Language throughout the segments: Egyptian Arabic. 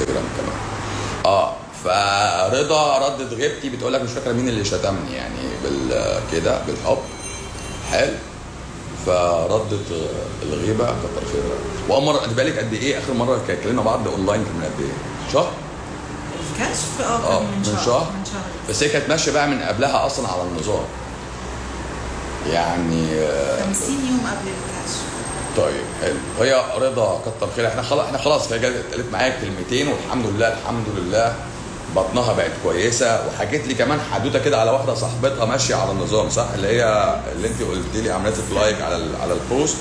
الانستجرام كمان اه فرضا ردت غيبتي بتقول لك مش فاكره مين اللي شتمني يعني بال كده بالحب حلو فردت الغيبه كتر خيرها واول مره انت بالك قد ايه اخر مره اتكلمنا بعض اونلاين كان من قد ايه؟ شهر؟ الكشف اه اه كان من من شهر شهر من شهر بس هي كانت ماشيه بقى من قبلها اصلا على النظام يعني آه، 50 يوم قبل الكشف طيب حلو هي رضا كتر خير احنا خلاص احنا خلاص هي جت قالت معايا كلمتين والحمد لله الحمد لله بطنها بقت كويسه وحكيت لي كمان حدوته كده على واحده صاحبتها ماشيه على النظام صح اللي هي اللي انت قلت لي عملت لك لايك على ال- على البوست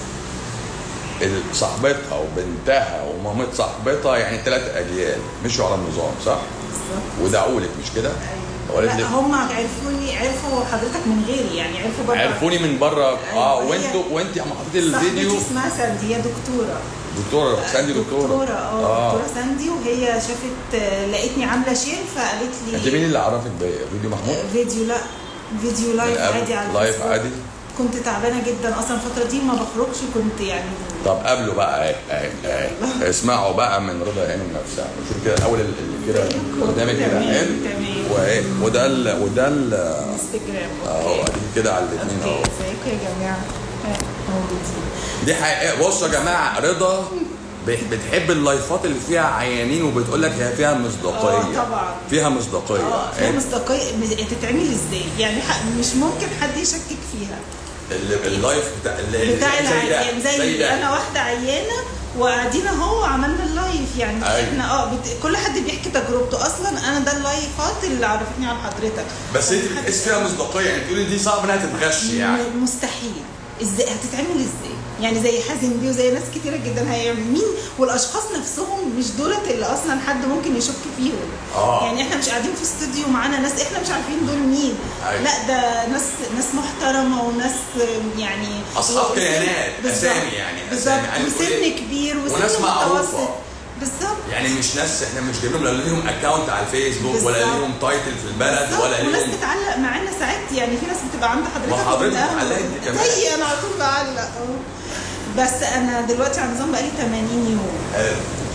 ال- صاحبتها وبنتها ومامت صاحبتها يعني ثلاث اجيال مشوا على النظام صح؟ بالظبط ودعوا لك مش كده؟ ايوه وقالت لا لي هم عرفوني عرفوا حضرتك من غيري يعني عرفوا برضه عرفوني من بره اه أيوة، هي- وانتوا وانت اما حطيتي الفيديو صاحبتي اسمها ساندي هي دكتوره دكتوره ساندي دكتوره دكتوره اه دكتوره ساندي وهي شافت آه، لقيتني عامله شير فقالت لي انت مين اللي عرفك بيا؟ فيديو محمود؟ آه، فيديو لا فيديو لايف من قبل؟ عادي على لايف الفيسبوك. عادي؟ كنت تعبانه جدا اصلا الفتره دي ما بخرجش كنت يعني طب قابله بقى اهي اهي اهي اسمعوا بقى من رضا هانم نفسها شوف كده اول اللي كده قدامك كده تمام، حلو تمام. وايه وده ال وده ال انستجرام اهو اوكي ادي كده على الاثنين اوكي اهو ازيكم يا جماعه آه، موجودين دي حقيقة بصوا يا جماعه رضا بت- بتحب اللايفات اللي فيها عيانين وبتقول لك هي فيها مصداقيه اه طبعا فيها مصداقيه اه فيها إيه؟ مصداقيه مز- تتعمل ازاي يعني ح- مش ممكن حد يشكك فيها ال- اللايف بتاع اللي بتاع زي ده العيان زي, زي ده انا واحده عيانه وقاعدين اهو عملنا اللايف يعني أيوة. احنا اه بت... كل حد بيحكي تجربته اصلا انا ده اللايفات اللي عرفتني على حضرتك بس انت بتحس فيها مصداقيه يعني تقولي دي صعب انها تتغش يعني م- مستحيل ازاي هتتعمل ازاي يعني زي حازم دي وزي ناس كتيره جدا هيعمل مين والاشخاص نفسهم مش دولت اللي اصلا حد ممكن يشك فيهم آه. يعني احنا مش قاعدين في استوديو معانا ناس احنا مش عارفين دول مين أيوة. لا ده ناس ناس محترمه وناس يعني أصحاب وسن- كيانات، بالظبط. أسامي يعني، بالظبط أسامي. يعني وسن تقولي- كبير وسن وناس معروفة. متوسط بالظبط يعني مش ناس احنا مش جايبين لهم لا ليهم اكونت على الفيسبوك ولا بالظبط. ليهم تايتل في البلد بالظبط. ولا وناس ليهم بتعلق معانا ساعات يعني في ناس بتبقى عند حضرتك ما حضرتك وبتقول بتعلقي أهلا. انت كمان. زي انا على طول بعلق اه بس انا دلوقتي على نظام بقالي 80 يوم حلو.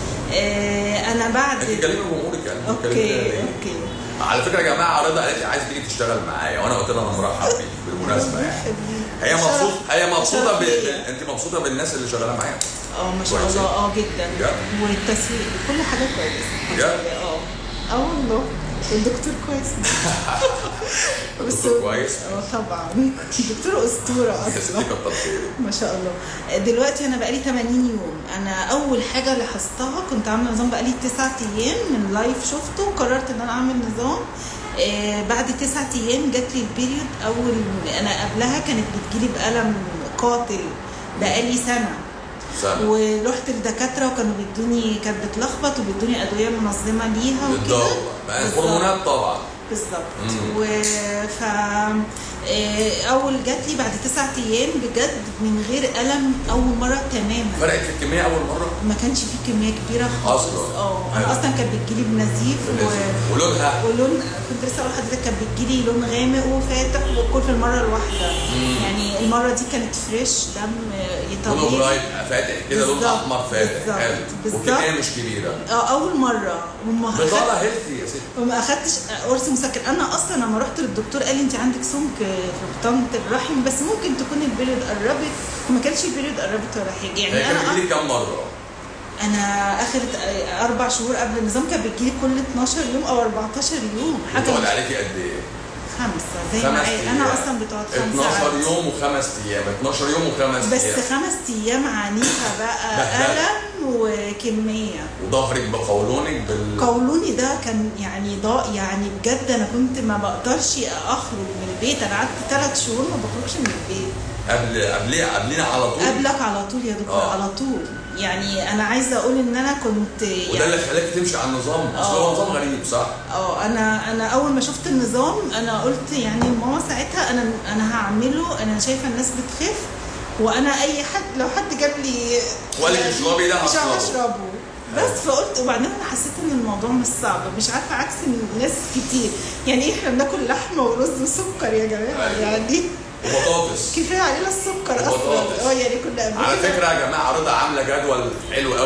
آه انا بعد انت كلمي جمهورك يعني انت اوكي كلمي ليه؟ اوكي على فكره يا جماعه رضا قالت لي عايزه تيجي تشتغل معايا وانا قلت لها انا مرحب بيك بالمناسبه يعني هي مبسوطه هي مبسوطه شرف ب... ليا. انت مبسوطه بالناس اللي شغاله معايا اه ما شاء كويسة. الله اه جدا بجد؟ والتسويق كل حاجه كويسه بجد؟ اه اه والله الدكتور كويس الدكتور كويس؟ اه طبعا الدكتور اسطوره يا ستي اصلا كتر خيرك ما شاء الله دلوقتي انا بقالي 80 يوم انا اول حاجه لاحظتها كنت عامله نظام بقالي 9 ايام من لايف شفته وقررت ان انا اعمل نظام آه بعد تسعة ايام جات لي البيريود اول انا قبلها كانت بتجيلي بألم قاتل بقالي سنه سنه ورحت الدكاتره وكانوا بيدوني كانت بتلخبط وبيدوني ادويه منظمه ليها وكده بالدور بقى بالظبط. الهرمونات طبعا بالظبط مم. و ف آه، اول جات لي بعد تسعة ايام بجد من غير الم اول مره تماما فرقت في الكميه اول مره ما كانش فيه كميه كبيره خالص أصلاً. اه حلو. انا اصلا كانت بتجيلي بنزيف و... ولونها ولون كنت لسه اقول لحضرتك كانت بتجيلي لون غامق وفاتح وكل في المره الواحده مم. يعني المره دي كانت فريش دم آه، لونه طبيعي برايت فاتح كده لون بالظبط. احمر فاتح بالظبط. حلو بالظبط. والكميه مش كبيره اه اول مره وما أخدت- بطاله هيلثي يا ستي وما اخدتش قرص مسكن انا اصلا لما رحت للدكتور قال لي انت عندك سمك في بطانه الرحم بس ممكن تكون البيريود قربت وما كانش البيريود قربت ولا حاجه هي يعني كانت انا بتجيلي كام مره؟ انا اخر اربع شهور قبل النظام كانت بتجيلي كل 12 يوم او 14 يوم حاجه بتقعد مش- عليكي قد ايه؟ خمسه زي ما خمس عايز. ايام انا اصلا بتقعد خمسه 12 عادي. يوم وخمس ايام 12 يوم وخمس بس ايام خمس ايام عنيفه بقى بهدلة. الم وكميه وظهرك بقولونك بال قولوني ده كان يعني ضاء يعني بجد انا كنت ما بقدرش اخرج من البيت انا قعدت ثلاث شهور ما بخرجش من البيت قبل قبل قبلنا على طول قبلك على طول يا دكتور آه. على طول يعني انا عايزه اقول ان انا كنت وده اللي يعني خلاك تمشي على النظام اصل آه. هو نظام غريب صح؟ اه انا انا اول ما شفت النظام انا قلت يعني ماما ساعتها انا انا هعمله انا شايفه الناس بتخف وانا اي حد لو حد جاب لي وقال لك اشربي ده مش هشربه. هشربه بس فقلت وبعدين انا حسيت ان الموضوع مش صعب مش عارفه عكس ناس كتير يعني ايه احنا بناكل لحمه ورز وسكر يا جماعه أيوة. يعني وبطاطس كفايه علينا السكر وبطاطس. اصلا اه يعني كنا قبل على كده- فكره يا جماعه رضا عامله جدول حلو قوي في ال-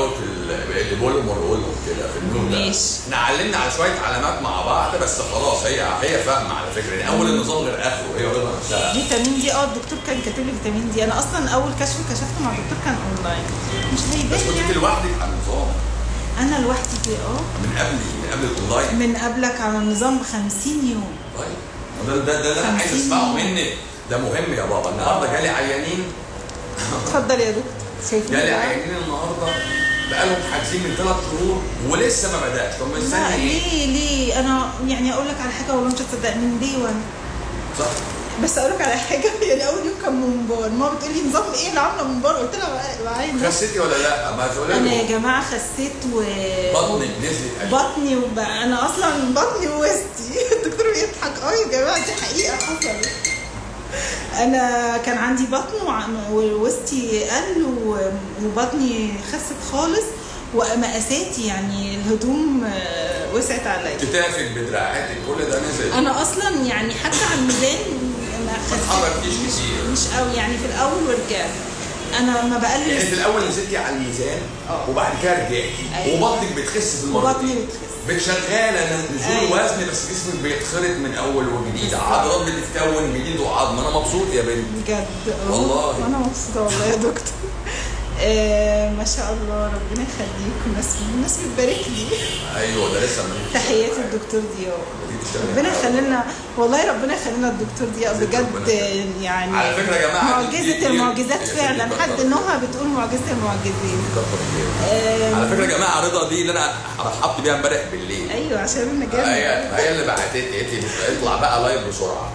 اللي بقولهم ونقولهم كده في النوم ده ماشي. احنا علمنا على شويه علامات مع بعض بس خلاص هي هي فاهمه على فكره يعني اول النظام غير اخره هي رضا نفسها فيتامين دي اه الدكتور كان كاتب لي فيتامين دي انا اصلا اول كشف كشفته مع الدكتور كان اونلاين مش بس هيبان كنت يعني لوحدك على النظام انا لوحدي فيه اه من قبل من قبل الاونلاين من قبلك على النظام ب 50 يوم طيب ده ده ده اللي انا عايز 50 اسمعه منك ده مهم يا بابا النهارده جالي عيانين اتفضل يا دكتور شايفين جالي بقى؟ عيانين النهارده بقالهم حاجزين من ثلاث شهور ولسه ما بداش طب ما لا استني ايه؟ ليه ليه انا يعني اقول لك على حاجه والله مش هتصدق من دي وان صح بس اقول لك على حاجه يعني اول يوم كان منبار ماما بتقول لي نظام ايه اللي عامله منبار قلت لها بعين خسيتي ولا لا؟ ما تقولي انا يا له جماعه خسيت و بطنك نزلت قد بطني وب... انا اصلا بطني ووسطي الدكتور بيضحك اه يا جماعه دي حقيقه حصلت انا كان عندي بطن وع- ووسطي قل و- وبطني خست خالص ومقاساتي يعني الهدوم آه، وسعت عليا كتافك بدراعاتك كل ده نزل انا اصلا يعني حتى على الميزان ما ما خسيت اتحركتيش كتير مش قوي يعني في الاول ورجعت انا ما يعني في بقلل الاول نزلتي على الميزان اه. وبعد كده رجعتي ايوه. وبطنك بتخس في وبطني المرتين بتخس. بتشغاله نزول ايوه. وزن بس جسمك بيتخرط من اول وجديد بالظبط. عضلات بتتكون جديد وعظم انا مبسوط يا بنتي بجد اه. والله. وانا مبسوطه والله يا دكتور آه ما شاء الله ربنا يخليك الناس الناس بتبارك لي ايوه ده لسه ما تحياتي الدكتور ضياء دي بتشتغل ربنا معايا. يخلينا والله ربنا يخلينا الدكتور ضياء ربنا بجد يخليك. يعني على فكرة يا جماعة، دي- دي- معجزه دي- المعجزات دي- دي- فعلا دي- حد نوها بتقول معجزه المعجزين كتر خيرك. آه على فكره يا جماعه رضا دي اللي انا رحبت بيها امبارح بالليل ايوه عشان انا هي جامد هي اللي بعتت لي قالت لي اطلع بقى لايف بسرعه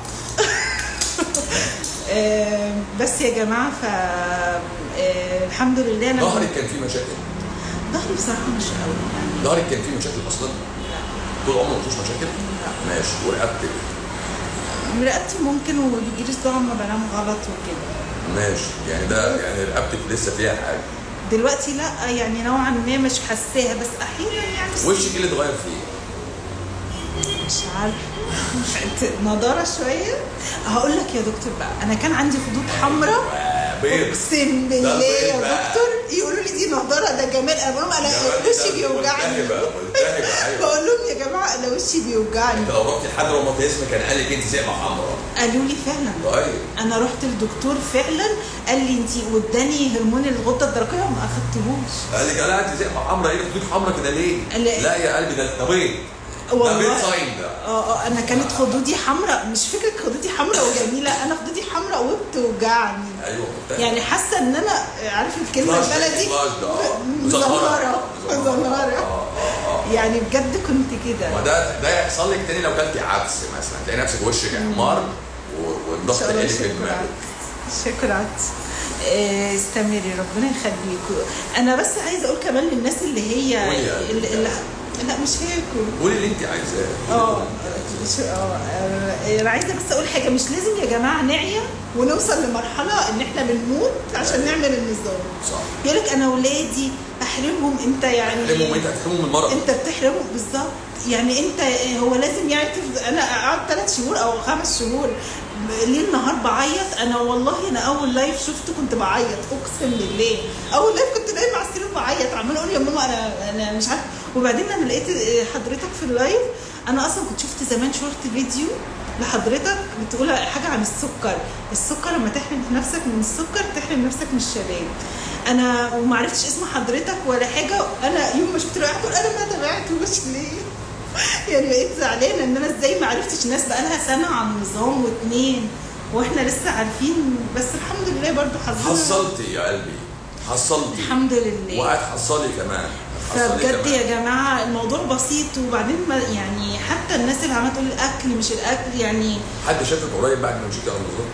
آه بس يا جماعه ف آه الحمد لله انا ظهرك كان فيه مشاكل ظهري بصراحه مش قوي يعني ظهرك كان فيه مشاكل اصلا طول عمرك مفيش مشاكل ماشي ورقبتك رقبتي ممكن وبيجيلي صداع لما بنام غلط وكده ماشي يعني ده يعني رقبتك لسه فيها حاجه دلوقتي لا يعني نوعا ما مش حاساها بس احيانا يعني وشك ايه اللي اتغير فيه؟ مش عارفه نضاره شويه هقول لك يا دكتور بقى انا كان عندي خدود حمراء بيض اقسم ده بالله بيض يا بقى. دكتور يقولوا لي دي نضاره ده جمال امام انا جمال وشي ده بيوجعني ملتهبة، ملتهبة، أيوة. بقول لهم يا جماعه انا وشي بيوجعني انت لو رحت لحد روماتيزم كان قال لك انت زئبه حمراء قالوا لي فعلا طيب انا رحت للدكتور فعلا قال لي انت واداني هرمون الغده الدرقيه وما اخدتهوش قال لك لا انت زئبه حمراء ايه خدود حمراء كده ليه؟ لا. لا يا قلبي ده ده بيض ده بيض صايم ده اه اه انا كانت خدودي حمراء مش فكره خدودي حمراء وجميله انا خدودي حمراء وبتوجعني ايوه ملتهبة. يعني حاسه ان انا عارف الكلمه فلاش البلدي فلاش ده اه مزمره مزمرة. مزمره اه اه يعني بجد كنت كده ما ده ده يحصل لك تاني لو كلتي عدس مثلا تلاقي نفسك وشك احمر و- ان والضغط شاء الله عالي في شكرا دماغك شكرا آه، استمري ربنا يخليكوا انا بس عايزه اقول كمان للناس اللي هي قولي يا قلبي. اللي اللي لا مش هاكل قولي اللي انت عايزاه اه مش- اه آه، انا عايزه بس اقول حاجه مش لازم يا جماعه نعيا ونوصل لمرحله ان احنا بنموت عشان نعمل النظام صح يقول لك انا اولادي احرمهم انت يعني تحرمهم انت هتحرمهم من المرض انت بتحرمهم بالظبط يعني انت هو لازم يعني تفضل انا قعدت ثلاث شهور او خمس شهور ليل نهار بعيط انا والله انا اول لايف شفته كنت بعيط اقسم بالله اول لايف كنت نايمه على السرير بعيط عماله اقول يا ماما انا انا مش عارفه وبعدين انا لقيت حضرتك في اللايف انا اصلا كنت شفت زمان شورت فيديو لحضرتك بتقول حاجه عن السكر السكر لما تحرم نفسك من السكر تحرم نفسك من الشباب انا وما عرفتش اسم حضرتك ولا حاجه انا يوم ما شفت الواحد اقول انا ما تابعتوش ليه يعني بقيت زعلانه ان انا ازاي ما عرفتش ناس بقى لها سنه عن نظام واتنين واحنا لسه عارفين بس الحمد لله برضو حظنا حصلتي يا قلبي حصلتي الحمد لله وهتحصلي كمان هتحصلي فبجد كمان. يا جماعه الموضوع بسيط وبعدين ما يعني حتى الناس اللي عماله تقول الاكل مش الاكل يعني حد شافك قريب بعد ما مشيتي على النظام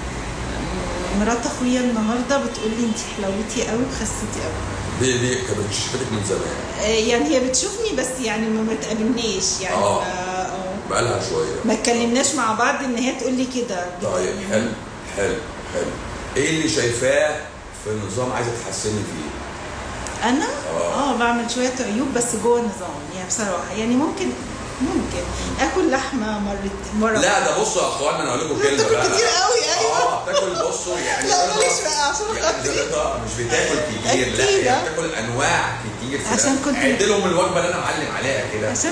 مرات اخويا النهارده بتقول لي انت حلوتي قوي وخسيتي قوي دي دي كانت شافتك من زمان آه، يعني هي بتشوفني بس يعني ما بنتقابلناش يعني آه. ما- آه. بقالها شويه ما اتكلمناش مع بعض ان هي تقول لي كده طيب حلو حلو حلو ايه اللي شايفاه في النظام عايزه تحسني فيه؟ انا آه. اه بعمل شويه عيوب بس جوه النظام يعني بصراحه يعني ممكن ممكن اكل لحمه مرت مره لا ده بصوا يا اخوانا انا هقول لكم كلمه بتاكل بقى كتير قوي، أيوة. اه بتاكل بصوا يعني لا، رضا- معلش بقى، عشان يعني خاطري. رضا مش بتاكل كتير لا أكيد. هي بتاكل انواع كتير في عشان الأكل. كنت- عد لهم الوجبه اللي انا معلم عليها كده عشان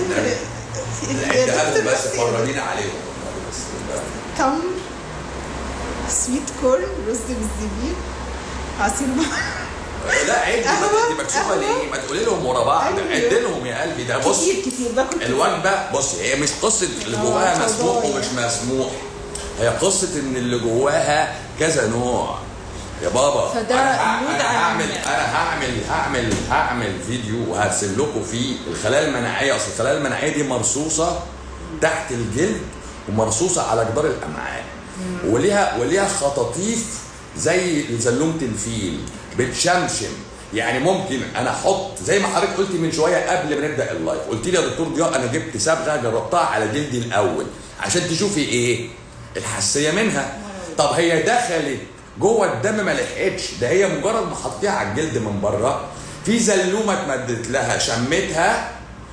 عدها لهم بس دكتور فرجينا عليهم بس تمر سويت كورن رز بالزبيب عصير بحر لا عد قهوة، انت مكسوفه قهوة. ليه؟ ما تقولي لهم ورا بعض أيوة. عد لهم يا قلبي ده بص كتير كتير باكل كتير. الوجبه بص هي مش قصه اللي آه، جواها مسموح فضايح. ومش مسموح هي قصه ان اللي جواها كذا نوع يا بابا فده انا, ه- اللود أنا على هعمل الناس. انا هعمل هعمل هعمل فيديو وهرسل لكم فيه الخلايا المناعيه اصل الخلايا المناعيه دي مرصوصه تحت الجلد ومرصوصه على جدار الامعاء وليها وليها خطاطيف زي زلومه الفيل بتشمشم يعني ممكن انا احط زي ما حضرتك قلت من شويه قبل ما نبدا اللايف قلت لي يا دكتور ضياء انا جبت صبغه جربتها على جلدي الاول عشان تشوفي ايه الحساسيه منها طب هي دخلت جوه الدم ما لحقتش ده هي مجرد ما حطيتيها على الجلد من بره في زلومه اتمدت لها شمتها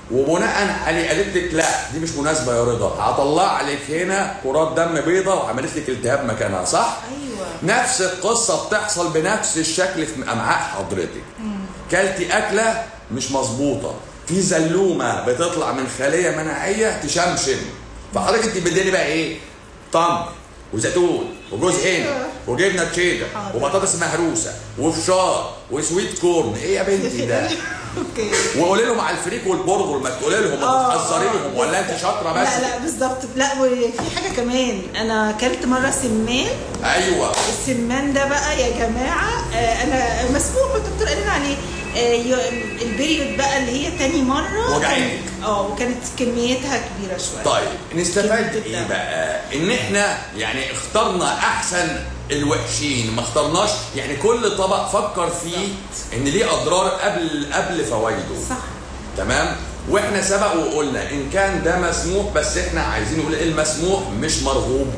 وبناء عليه قالت لك لا دي مش مناسبه يا رضا هطلع لك هنا كرات دم بيضاء وعملت لك التهاب مكانها صح؟ ايوه نفس القصة بتحصل بنفس الشكل في أمعاء حضرتك كلتي أكلة مش مظبوطة في زلومة بتطلع من خلية مناعية تشمشم فحضرتك انت بديني بقى ايه تمر وزيتون وجوز هند أيوة. وجبنة تشيدر حاضر. وبطاطس مهروسة وفشار وسويت كورن ايه يا بنتي ده اوكي وقولي لهم على الفريك والبرغل ما تقولي لهم ما آه، تحذريهم آه. ولا انت شاطره بس لا لا بالظبط لا وفي حاجه كمان انا اكلت مره سمان ايوه السمان ده بقى يا جماعه آه، انا مسموح والدكتور قال لنا عليه آه، يو- البريود بقى اللي هي تاني مره وجعتك. كانت- اه وكانت كميتها كبيره شويه طيب نستفاد كلمة ايه الدم. بقى؟ ان احنا يعني اخترنا احسن الوحشين ما اخترناش يعني كل طبق فكر فيه ان ليه اضرار قبل قبل فوائده صح تمام؟ واحنا سبق وقلنا ان كان ده مسموح بس احنا عايزين نقول ايه المسموح مش مرغوب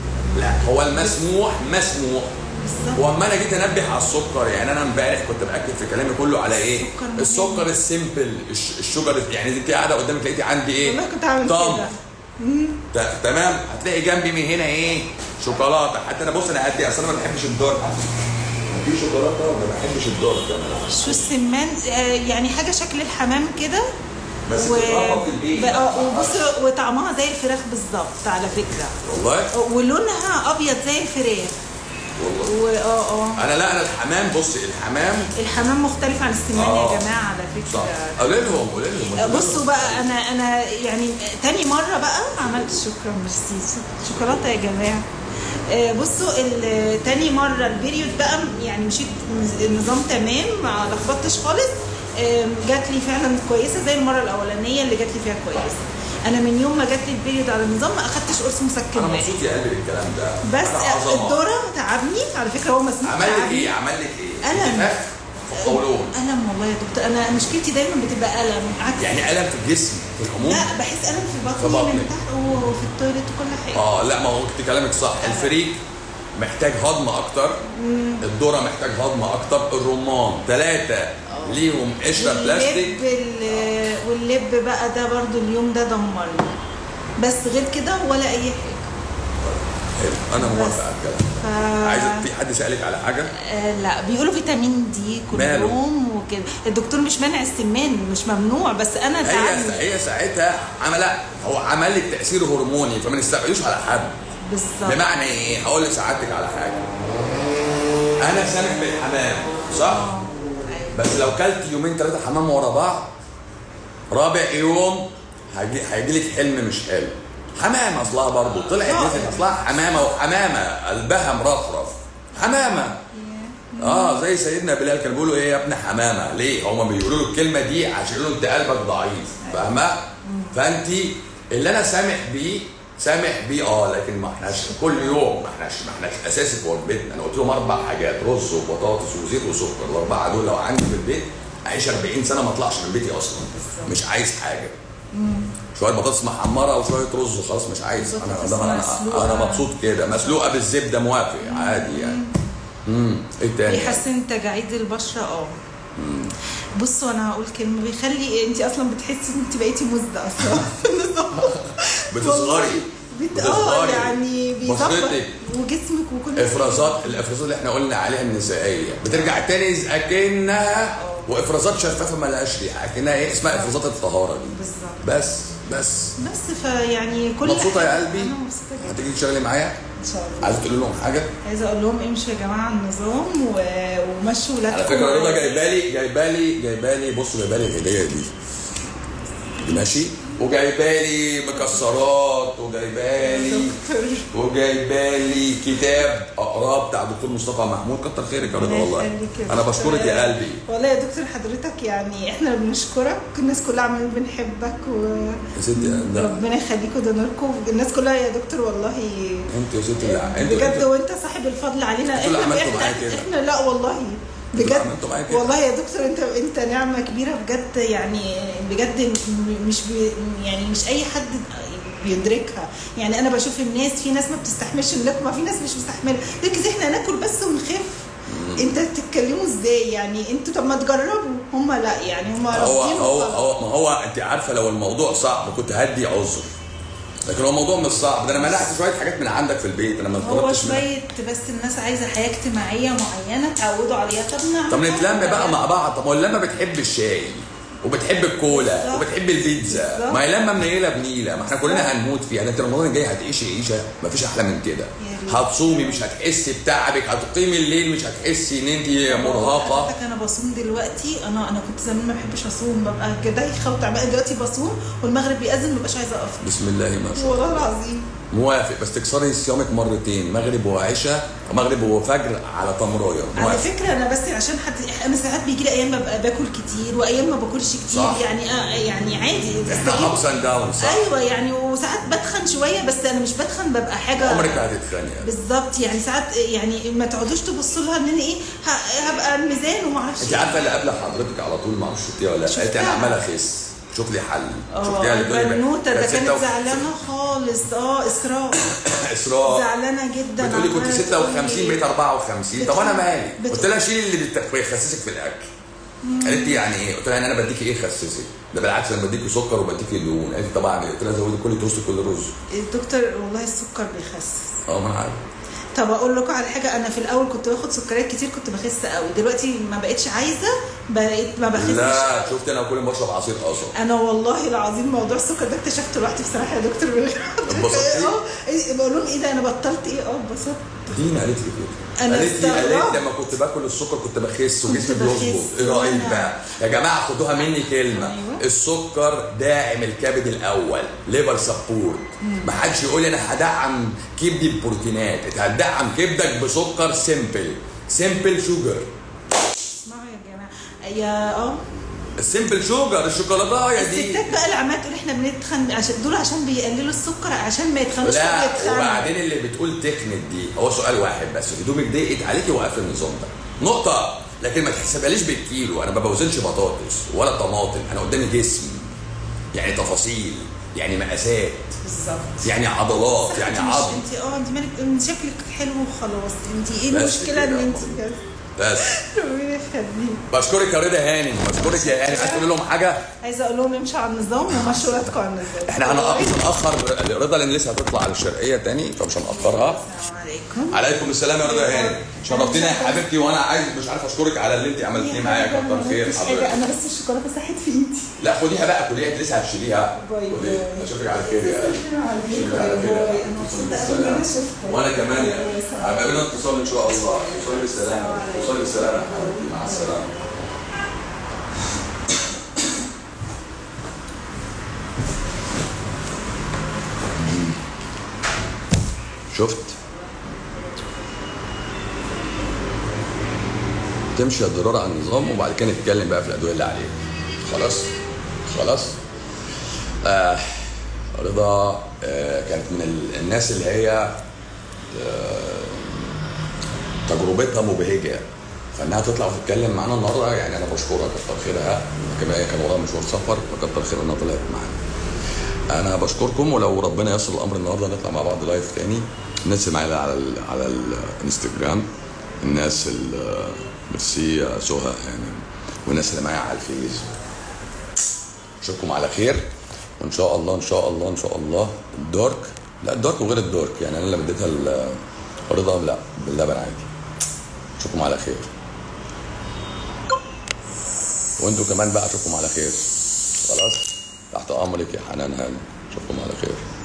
لا هو المسموح مسموح بالظبط واما انا جيت انبه على السكر يعني انا امبارح كنت باكد في كلامي كله على ايه؟ السكر مهم. السكر السيمبل الش- الشجر يعني انت قاعده قدامك لقيتي عندي ايه؟ والله كنت هعمل تمر. كده ت- تمام هتلاقي جنبي من هنا ايه شوكولاته حتى انا بص انا قد ايه اصل انا ما بحبش الدارك في شوكولاته وما بحبش الدارك كمان شو السمان آه، يعني حاجه شكل الحمام كده بس بتتربى في البيت. بقى- وبص وطعمها زي الفراخ بالظبط على فكره والله ولونها ابيض زي الفراخ والله واه اه انا لا انا الحمام بص الحمام الحمام مختلف عن السمان آه. يا جماعه على صح فكره قولي لهم قولي لهم بصوا بقى انا انا يعني تاني مره بقى عملت شكرا ميرسي شوكولاته يا جماعه آه، بصوا ال- تاني مره البيريود بقى يعني مشيت النظام تمام ما لخبطتش خالص آم، جات لي فعلا كويسه زي المره الاولانيه اللي جات لي فيها كويسه انا من يوم ما جات لي البيريود على النظام ما اخدتش قرص انا مسكنات مبسوط يا قلبي بالكلام ده بس أنا عظمة. الدوره تعبني على فكره هو مسموح عمل لك تعبني. ايه عمل لك ايه ألم. انتفاخ في القولون الم والله يا دكتور انا مشكلتي دايما بتبقى الم عكس يعني الم في الجسم في العموم لا بحس الم في بطني في بطنك. من تحت وفي التويليت وكل حاجه اه لا ما هو انت كلامك صح الفريك محتاج هضم اكتر الذره محتاج هضم اكتر الرمان ثلاثه ليهم قشره بلاستيك واللب ال- واللب بقى ده برضو اليوم ده دمرني بس غير كده ولا اي حاجه حلو انا موافق على الكلام ف... عايز في حد سالك على حاجه آه لا بيقولوا فيتامين دي كل ماله؟ يوم وكده الدكتور مش مانع السمان مش ممنوع بس انا هي تعبني هي ساعتها عمل لا هو عمل لك تاثير هرموني فما نستبعدوش على حد بالظبط بمعنى ايه هقول لك سعادتك على حاجه انا سامح بالحمام صح آه، أيوة. بس لو كلت يومين ثلاثه حمام ورا بعض رابع يوم هيجي هيجي لك حلم مش حلو حمامه اصلها برضه طلعت آه. نزلت اصلها حمامه وحمامه قلبها مرفرف حمامه اه زي سيدنا بلال كانوا بيقولوا ايه يا ابن حمامه ليه هما بيقولوا له الكلمه دي عشان يقولوا انت قلبك ضعيف فاهمه فانت اللي انا سامح بيه سامح بيه اه لكن ما احناش كل يوم ما احناش ما احناش اساسي في وجبتنا انا قلت لهم اربع حاجات رز وبطاطس وزيت وسكر الاربعه دول لو عندي في البيت اعيش 40 سنه ما اطلعش من بيتي اصلا مش عايز حاجه شويه بطاطس محمره وشويه رز وخلاص مش عايز انا بطاطس ده انا مسلوقة. انا مبسوط كده مسلوقه بالزبده موافق عادي يعني امم ايه تاني بيحسن تجاعيد البشره اه بصوا انا هقول كلمه بيخلي انت اصلا بتحسي ان انت بقيتي مزده اصلا بتصغري بت... اه بتصغري. يعني بيظبط بشرتك وجسمك وكل افرازات الافرازات اللي احنا قلنا عليها النسائيه بترجع تاني اكنها وافرازات شفافه ملهاش ريحه اكنها ايه اسمها افرازات الطهاره دي بالظبط بس بس بس فيعني كل مبسوطه يا حاجة- قلبي انا مبسوطه جدا هتيجي تشتغلي معايا ان شاء الله عايزه تقولي لهم حاجه عايزه اقول لهم امشوا يا جماعه النظام و... ومشوا ولادكم على فكره رضا جايبالي جايبالي جايبالي بصوا جايبالي الهديه دي دي ماشي وجايبالي مكسرات وجايبالي وجايبالي كتاب اقراه بتاع الدكتور مصطفى محمود كتر خيرك يا رضا الله والله يخليك يا انا دكتور. بشكرك يا قلبي والله يا دكتور حضرتك يعني احنا بنشكرك الناس كلها عمالين بنحبك يا ستي ده وربنا يخليكم ده نوركم الناس كلها يا دكتور والله انت يا ستي لا انت بجد انت وانت صاحب الفضل علينا انتوا اللي احنا عملتوا معايا احنا, كده. احنا لا والله اللي بجد عملتوا معايا كده. والله يا دكتور انت انت نعمه كبيره بجد يعني بجد م- مش بي يعني مش اي حد بيدركها يعني انا بشوف الناس في ناس ما بتستحملش اللقمه في ناس مش مستحمله لكن احنا ناكل بس ونخف انت بتتكلموا ازاي يعني انتوا طب ما تجربوا هم لا يعني هم هو رافضين هو وخلاص. هو ما هو انت عارفه لو الموضوع صعب كنت هدي عذر لكن هو الموضوع مش صعب ده انا منعت شويه حاجات من عندك في البيت انا ما هو طلبتش منك. شويه بس الناس عايزه حياه اجتماعيه معينه تعودوا عليها طب نعمل طب نتلم بقى مع بعض طب ما هو اللمه بتحب الشاي وبتحب الكولا بالظبط. وبتحب البيتزا بالظبط. ما هي لمه منيله بنيله ما احنا كلنا هنموت فيها ده انت رمضان الجاي هتعيشي عيشه ما فيش احلى من كده يا ريت. هتصومي مش هتحسي بتعبك هتقيمي الليل مش هتحسي ان انت مرهقه حضرتك انا بصوم دلوقتي انا انا كنت زمان ما بحبش اصوم ببقى دايخه وتعبانه دلوقتي بصوم والمغرب بيأذن ما ببقاش عايزه اقف بسم الله ما شاء الله والله العظيم موافق بس تكسري صيامك مرتين مغرب وعشاء مغرب وفجر على تمرايه على موافق فكره انا بس عشان حد انا ساعات بيجي لي ايام ببقى باكل كتير وايام ما باكلش كتير صح. يعني آه يعني عادي احنا بستجيب. ابس اند داون صح ايوه يعني وساعات بتخن شويه بس انا مش بتخن ببقى حاجه عمرك ما هتتخانق بالظبط يعني ساعات يعني ما تقعدوش تبصوا لها ان انا ايه ه- هبقى الميزان وما اعرفش انت عارفه اللي قبل حضرتك على طول ما اعرفش شفتيها ولا لا قالت لي انا شفتها. عمال اخس شوف لي حل اه شفتيها اللي بتقولي البنوته ده كانت كانت ستة و- زعلانه خالص اه اسراء اسراء زعلانه جدا بتقولي كنت عمالة 56 تقولي- بقيت 54 طب انا مالي بت- قلت لها شيلي اللي بت- بيخسسك في الاكل قالت لي يعني ايه؟ قلت لها يعني انا بديكي ايه يخسسك؟ ده بالعكس انا بديكي سكر وبديكي دهون قالت لي طب اعمل ايه؟ قلت لها زودي كل توست كل رز الدكتور والله السكر بيخسس اه ما انا عارف طب اقول لكم على حاجه انا في الاول كنت باخد سكريات كتير كنت بخس قوي دلوقتي ما بقتش عايزه بقيت ما بخسش لا شفت انا كل ما بشرب عصير قصب انا والله العظيم موضوع السكر ده اكتشفته لوحدي بصراحه يا دكتور من غير اتبسطتي؟ اه إيه، بقول لهم ايه ده انا بطلت ايه اه اتبسطت دينا قالت لي كده أنا قالت لي قالت استغربت. لي لما كنت باكل السكر كنت بخس كنت وجسمي بخس. بيظبط ايه رايك وأنا- بقى يا جماعه خدوها مني كلمه أيوة. السكر داعم الكبد الاول ليفر سبورت ما حدش يقول لي انا هدعم كبدي ببروتينات انت هتدعم كبدك بسكر سيمبل سيمبل شوجر اسمعوا يا جماعه يا اه السيمبل شوجر الشوكولاته دي الستات بقى اللي عماله تقول احنا بنتخن عشان دول عشان بيقللوا السكر عشان ما يتخنوش لا فبيتخنوا. وبعدين اللي بتقول تكنت دي هو سؤال واحد بس هدومك ضيقت عليكي وقف النظام ده نقطة لكن ما تحسبهاليش بالكيلو انا ما بوزنش بطاطس ولا طماطم انا قدامي جسم يعني تفاصيل يعني مقاسات بالظبط يعني عضلات يعني انت مش- عظم انت اه انت مالك انت شكلك حلو وخلاص انت ايه بس المشكله ان كده. انت كده بس ربنا يخليك بشكرك يا رضا هانم بشكرك يا هانم عايز تقول لهم حاجة عايزه اقول لهم امشوا على النظام ومشوا ولادكم على النظام احنا هنق- مش هنأخر رضا لان لسه هتطلع على الشرقية تاني فمش هنأخرها السلام عليكم عليكم السلام يا رضا هانم شرفتينا يا حبيبتي وانا عايز مش عارف اشكرك على اللي انت عملتيه معايا كتر خير مفيش حضرتك حاجه انا بس الشوكولاته ساحت في ايدي لا خديها بقى كلية انت لسه هتشيليها باي باي. خديها. اشوفك على خير يا قلبي اشوفك على خير باي. يا انا قلبي. مبسوطه قوي ان انا شفتك وانا كمان يا هبقى لنا اتصال ان شاء الله وصلي بالسلامه وصلي بالسلامه يا حبيبتي مع السلامه شفت تمشي الضرار على النظام وبعد كده نتكلم بقى في الادويه اللي عليك خلاص خلاص آه رضا آه كانت من ال- الناس اللي هي آه تجربتها مبهجه فانها تطلع وتتكلم معانا النهارده يعني انا بشكرها كتر خيرها كما هي كان وراها مشوار سفر فكتر خيرها انها طلعت معانا انا بشكركم ولو ربنا ييسر الامر النهارده نطلع مع بعض لايف تاني الناس اللي معايا على ال على الانستجرام الناس اللي ميرسي يا سهى يعني والناس اللي معايا على الفيس اشوفكم على خير وان شاء الله ان شاء الله ان شاء الله الدارك لا الدارك وغير الدارك يعني انا اللي اديتها ال- رضا لا باللبن عادي اشوفكم على خير وانتوا كمان بقى اشوفكم على خير خلاص تحت امرك يا حنان هاني اشوفكم على خير